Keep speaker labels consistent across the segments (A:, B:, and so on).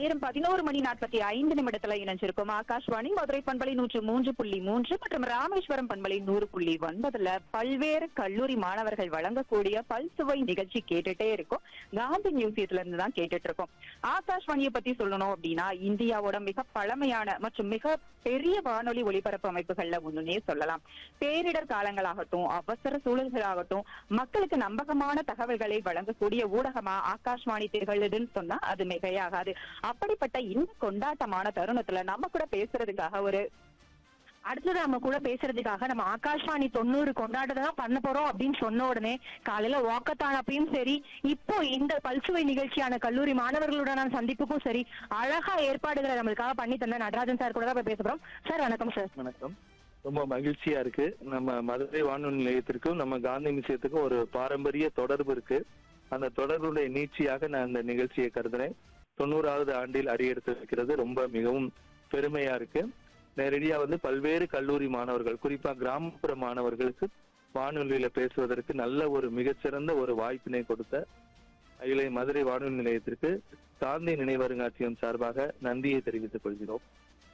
A: நேரம் பதினோரு மணி நாற்பத்தி ஐந்து நிமிடத்துல இணைஞ்சிருக்கும் ஆகாஷ்வாணி மதுரை பண்பலை நூற்று மூன்று புள்ளி மூன்று மற்றும் ராமேஸ்வரம் பண்பலை நூறு புள்ளி ஒன்பதுல பல்வேறு கல்லூரி மாணவர்கள் வழங்கக்கூடிய பல்சுவை நிகழ்ச்சி கேட்டுட்டே இருக்கும் காந்தி மியூசியத்துல இருந்து தான் கேட்டுட்டு இருக்கோம் ஆகாஷ்வாணியை பத்தி சொல்லணும் அப்படின்னா இந்தியாவோட மிக பழமையான மற்றும் மிக பெரிய வானொலி ஒலிபரப்பு அமைப்புகள்ல ஒண்ணுனே சொல்லலாம் பேரிடர் காலங்களாகட்டும் அவசர சூழல்களாகட்டும் மக்களுக்கு நம்பகமான தகவல்களை வழங்கக்கூடிய ஊடகமா ஆகாஷ்வாணி திகழுதுன்னு சொன்னா அது மிகையாகாது அப்படிப்பட்ட இந்த கொண்டாட்டமான தருணத்துல நம்ம கூட பேசுறதுக்காக ஒரு
B: அடுத்தது நம்ம கூட பேசுறதுக்காக நம்ம ஆகாஷ்வாணி தொண்ணூறு கொண்டாட்டத்தை தான் பண்ண போறோம் அப்படின்னு சொன்ன உடனே காலையில வாக்கத்தான் அப்பயும் சரி இப்போ இந்த பல்சுவை நிகழ்ச்சியான கல்லூரி மாணவர்களுடனான சந்திப்புக்கும் சரி அழகா ஏற்பாடுகளை நம்மளுக்காக பண்ணி தந்த நடராஜன் சார் கூட தான் போய் பேச போறோம் சார் வணக்கம் சார்
C: வணக்கம் ரொம்ப மகிழ்ச்சியா இருக்கு நம்ம மதுரை வானொலி நிலையத்திற்கும் நம்ம காந்தி மியூசியத்துக்கும் ஒரு பாரம்பரிய தொடர்பு இருக்கு அந்த தொடர்புடைய நீட்சியாக நான் இந்த நிகழ்ச்சியை கருதுறேன் தொண்ணூறாவது ஆண்டில் அடியெடுத்து வைக்கிறது ரொம்ப மிகவும் பெருமையா இருக்கு நேரடியா வந்து பல்வேறு கல்லூரி மாணவர்கள் குறிப்பா கிராமப்புற மாணவர்களுக்கு வானொலியில பேசுவதற்கு நல்ல ஒரு மிகச்சிறந்த ஒரு வாய்ப்பினை கொடுத்த அகில மதுரை வானொலி நிலையத்திற்கு காந்தி நினைவருங்காட்சியம் சார்பாக நன்றியை தெரிவித்துக் கொள்கிறோம்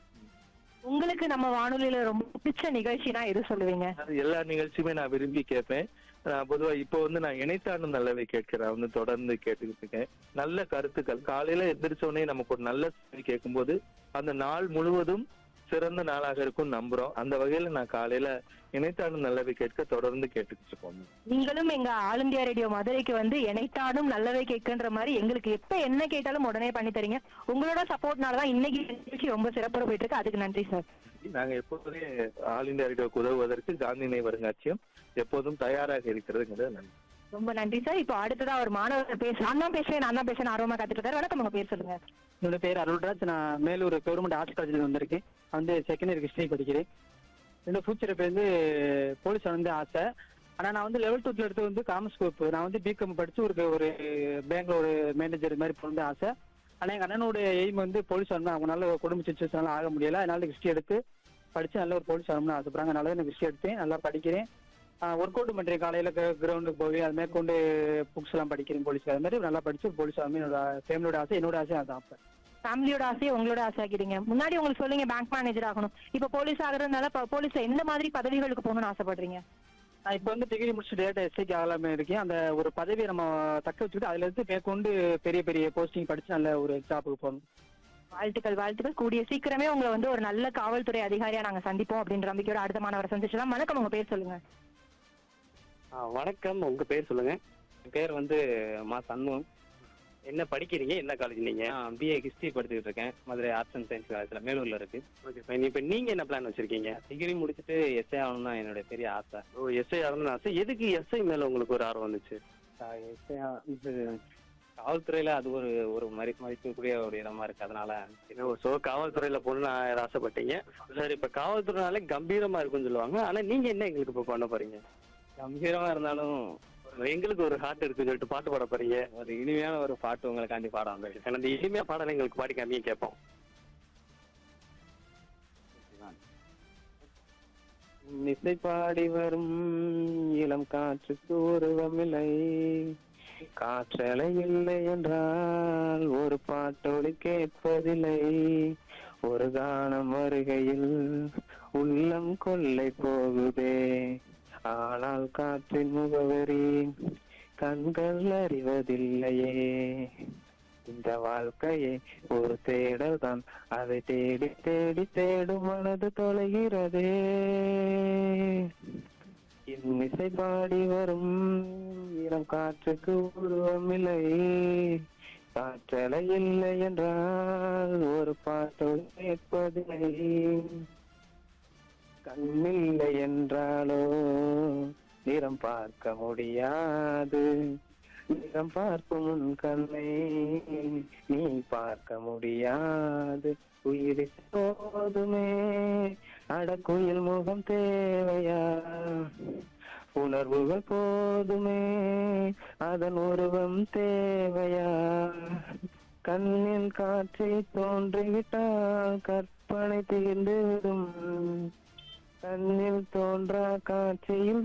B: உங்களுக்கு நம்ம வானொலியில ரொம்ப பிடிச்ச நிகழ்ச்சினா எது சொல்லுவீங்க
C: அது எல்லா நிகழ்ச்சியுமே நான் விரும்பி கேட்பேன் நான் பொதுவா இப்போ வந்து நான் இணைத்தாண்டும் நல்லவை கேட்கிறேன் வந்து தொடர்ந்து கேட்டுக்கிட்டு இருக்கேன் நல்ல கருத்துக்கள் காலையில எந்திரிச்ச உடனே நமக்கு ஒரு நல்ல செய்தி கேட்கும்போது அந்த நாள் முழுவதும் சிறந்த நாளாக இருக்கும் நம்புறோம் அந்த வகையில நான் காலையில இணைத்தாண்டும் நல்லவை கேட்க தொடர்ந்து கேட்டுக்கிட்டு இருக்கோம்
B: நீங்களும் எங்க ஆல் இந்தியா ரேடியோ மதுரைக்கு வந்து இணைத்தாடும் நல்லவே கேட்குன்ற மாதிரி எங்களுக்கு எப்ப என்ன கேட்டாலும் உடனே பண்ணி தரீங்க உங்களோட சப்போர்ட்னாலதான் இன்னைக்கு இந்த நிகழ்ச்சி ரொம்ப சிறப்புற போயிட்டு இருக்கு அதுக்கு நன்றி சார்
C: நாங்க எப்போதுமே ஆல் இந்தியா ரேடியோக்கு உதவுவதற்கு காந்தி நினைவருங்காட்சியம் எப்போதும் தயாராக இருக்கிறதுங்கிறது நன்றி
B: ரொம்ப நன்றி சார் இப்போ அடுத்ததா ஒரு மாணவர் பேச நான் தான் பேசுறேன் நான் தான் பேசுறேன் ஆர்வமா கத்துட்டு இருக்காரு வணக்கம் உங்க பேர் சொல்லுங்க
D: என்னோட பேர் அருள்ராஜ் நான் மேலூர் கவர்மெண்ட் ஆர்ட்ஸ் காலேஜில் வந்திருக்கேன் வந்து செகண்ட் இயர் ஹிஸ்டரி படிக்கிறேன் என்னோட ஃபியூச்சர் இப்போ வந்து போலீஸ் வந்து ஆசை ஆனால் நான் வந்து லெவல் டூத்தில் எடுத்து வந்து காமர்ஸ் குரூப் நான் வந்து பிகாம் படிச்சு ஒரு ஒரு பேங்க்ல ஒரு மேனேஜர் மாதிரி போகணும்னு ஆசை ஆனால் எங்கள் அண்ணனோட எய்ம் வந்து போலீஸ் வரணும் அவங்களால குடும்ப சுச்சுவேஷனால ஆக முடியல அதனால ஹிஸ்டரி எடுத்து படிச்சு நல்ல ஒரு போலீஸ் வரணும்னு ஆசைப்படுறாங்க அதனால எனக்கு ஹிஸ்டரி எடுத்தேன் நல்லா படிக்கிறேன் ஒர்க் அவுட் பண்றேன் காலையில கிரவுண்டுக்கு போய் அது மேற்கொண்டு புக்ஸ் எல்லாம் படிக்கிறேன் போலீஸ் அது மாதிரி நல்லா படிச்சு போலீஸ் ஆகணும் என்னோட ஃபேமிலியோட ஆசை என்னோட ஆசை அதான் அப்ப
B: ஃபேமிலியோட ஆசையை உங்களோட ஆசை ஆக்கிட்டீங்க முன்னாடி உங்களுக்கு சொல்லுங்க பேங்க் மேனேஜர் ஆகணும் இப்போ போலீஸ் ஆகுறதுனால இப்போ போலீஸ்ல எந்த மாதிரி பதவிகளுக்கு போகணும்னு ஆசைப்படுறீங்க
D: நான் இப்போ வந்து டிகிரி முடிச்சு டேட்டா எஸ்ஐக்கு ஆகலாமே இருக்கேன் அந்த ஒரு பதவியை நம்ம தக்க வச்சுக்கிட்டு அதுல இருந்து மேற்கொண்டு பெரிய பெரிய போஸ்டிங் படிச்சு நல்ல ஒரு ஜாபுக்கு போகணும்
B: வாழ்த்துக்கள் வாழ்த்துக்கள் கூடிய சீக்கிரமே உங்களை வந்து ஒரு நல்ல காவல்துறை அதிகாரியா நாங்க சந்திப்போம் அப்படின்ற நம்பிக்கையோட அடுத்த மாணவரை சந்திச்சலாம் வணக்கம் உங்க பேர் சொல்லுங்க
E: ஆ, வணக்கம் உங்க பேர் சொல்லுங்க என் பேர் வந்து மா சண்முகம் என்ன படிக்கிறீங்க என்ன காலேஜ் நீங்க பிஏ ஹிஸ்டரி படிச்சுட்டு இருக்கேன் மதுரை ஆர்ட்ஸ் அண்ட் சயின்ஸ் காலேஜ்ல மேலூர்ல இருக்கு ஓகே ஃபைன் இப்போ நீங்க என்ன பிளான் வச்சிருக்கீங்க டிகிரி முடிச்சுட்டு எஸ்ஐ ஆகணும் தான் என்னோட பெரிய ஆசை ஓ எஸ்ஐ ஆகணும்னு ஆசை எதுக்கு எஸ்ஐ மேல உங்களுக்கு ஒரு ஆர்வம் வந்துச்சு எஸ்ஐ இது காவல்துறையில அது ஒரு ஒரு மதி மதிப்புக்குரிய ஒரு இடமா இருக்கு அதனால ஸோ காவல்துறையில போகணும்னு நான் ஆசைப்பட்டீங்க சார் இப்ப காவல்துறைனாலே கம்பீரமா இருக்கும்னு சொல்லுவாங்க ஆனா நீங்க என்ன எங்களுக்கு இப்போ பண்ண போறீங்க கம்பீரமா இருந்தாலும் எங்களுக்கு ஒரு ஹார்ட் இருக்குன்னு சொல்லிட்டு பாட்டு பாட போறீங்க ஒரு இனிமையான ஒரு பாட்டு உங்களுக்காண்டி பாட வந்திருக்கு அந்த இனிமையா பாடலை எங்களுக்கு பாடி காமிய கேட்போம் இசை பாடி வரும் இளம் காற்றுக்கு உருவமில்லை காற்றலை இல்லை என்றால் ஒரு பாட்டோடு கேட்பதில்லை ஒரு கானம் வருகையில் உள்ளம் கொள்ளை போகுதே ஆனால் காற்றின் முகவரி கண்கள் அறிவதில்லையே இந்த வாழ்க்கையே ஒரு தேடல் தான் அதை தேடி தேடி தேடும் மனது தொலைகிறதே இன்னிசை பாடி வரும் இளம் காற்றுக்கு உருவமில்லை காற்றலை இல்லை என்றால் ஒரு பாட்டோடு கேட்பதில்லை கண்ணில்லை என்றாலோ நிறம் பார்க்க முடியாது நிறம் பார்க்கும் உன் கண்ணை நீ பார்க்க முடியாது உயிரி போதுமே அடக்குயில் முகம் தேவையா உணர்வுகள் போதுமே அதன் உருவம் தேவையா கண்ணில் காட்சி தோன்றிவிட்டால் கற்பனை தீர்ந்துவிடும் கண்ணில் தோன்றா காட்சியில்